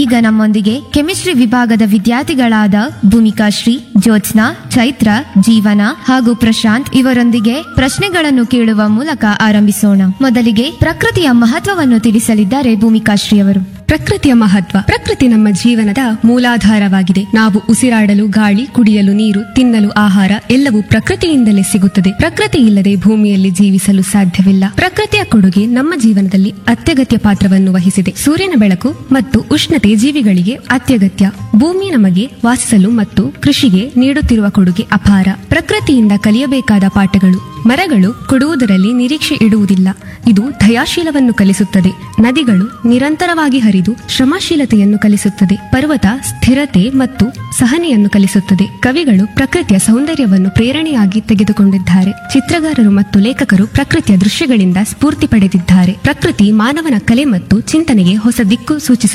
ಈಗ ನಮ್ಮೊಂದಿಗೆ ಕೆಮಿಸ್ಟ್ರಿ ವಿಭಾಗದ ವಿದ್ಯಾರ್ಥಿಗಳಾದ ಭೂಮಿಕಾ ಶ್ರೀ ಜ್ಯೋತ್ಸ್ನಾ ಚೈತ್ರ ಜೀವನ ಹಾಗೂ ಪ್ರಶಾಂತ್ ಇವರೊಂದಿಗೆ ಪ್ರಶ್ನೆಗಳನ್ನು ಕೇಳುವ ಮೂಲಕ ಆರಂಭಿಸೋಣ ಮೊದಲಿಗೆ ಪ್ರಕೃತಿಯ ಮಹತ್ವವನ್ನು ತಿಳಿಸಲಿದ್ದಾರೆ ಭೂಮಿಕಾ ಶ್ರೀ ಅವರು ಪ್ರಕೃತಿಯ ಮಹತ್ವ ಪ್ರಕೃತಿ ನಮ್ಮ ಜೀವನದ ಮೂಲಾಧಾರವಾಗಿದೆ ನಾವು ಉಸಿರಾಡಲು ಗಾಳಿ ಕುಡಿಯಲು ನೀರು ತಿನ್ನಲು ಆಹಾರ ಎಲ್ಲವೂ ಪ್ರಕೃತಿಯಿಂದಲೇ ಸಿಗುತ್ತದೆ ಪ್ರಕೃತಿ ಇಲ್ಲದೆ ಭೂಮಿಯಲ್ಲಿ ಜೀವಿಸಲು ಸಾಧ್ಯವಿಲ್ಲ ಪ್ರಕೃತಿಯ ಕೊಡುಗೆ ನಮ್ಮ ಜೀವನದಲ್ಲಿ ಅತ್ಯಗತ್ಯ ಪಾತ್ರವನ್ನು ವಹಿಸಿದೆ ಸೂರ್ಯನ ಬೆಳಕು ಮತ್ತು ಉಷ್ಣತೆ ಜೀವಿಗಳಿಗೆ ಅತ್ಯಗತ್ಯ ಭೂಮಿ ನಮಗೆ ವಾಸಿಸಲು ಮತ್ತು ಕೃಷಿಗೆ ನೀಡುತ್ತಿರುವ ಕೊಡುಗೆ ಅಪಾರ ಪ್ರಕೃತಿಯಿಂದ ಕಲಿಯಬೇಕಾದ ಪಾಠಗಳು ಮರಗಳು ಕೊಡುವುದರಲ್ಲಿ ನಿರೀಕ್ಷೆ ಇಡುವುದಿಲ್ಲ ಇದು ದಯಾಶೀಲವನ್ನು ಕಲಿಸುತ್ತದೆ ನದಿಗಳು ನಿರಂತರವಾಗಿ ಹರಿದು ಶ್ರಮಶೀಲತೆಯನ್ನು ಕಲಿಸುತ್ತದೆ ಪರ್ವತ ಸ್ಥಿರತೆ ಮತ್ತು ಸಹನೆಯನ್ನು ಕಲಿಸುತ್ತದೆ ಕವಿಗಳು ಪ್ರಕೃತಿಯ ಸೌಂದರ್ಯವನ್ನು ಪ್ರೇರಣೆಯಾಗಿ ತೆಗೆದುಕೊಂಡಿದ್ದಾರೆ ಚಿತ್ರಗಾರರು ಮತ್ತು ಲೇಖಕರು ಪ್ರಕೃತಿಯ ದೃಶ್ಯಗಳಿಂದ ಸ್ಫೂರ್ತಿ ಪಡೆದಿದ್ದಾರೆ ಪ್ರಕೃತಿ ಮಾನವನ ಕಲೆ ಮತ್ತು ಚಿಂತನೆಗೆ ಹೊಸ ದಿಕ್ಕು ಸೂಚಿಸುತ್ತದೆ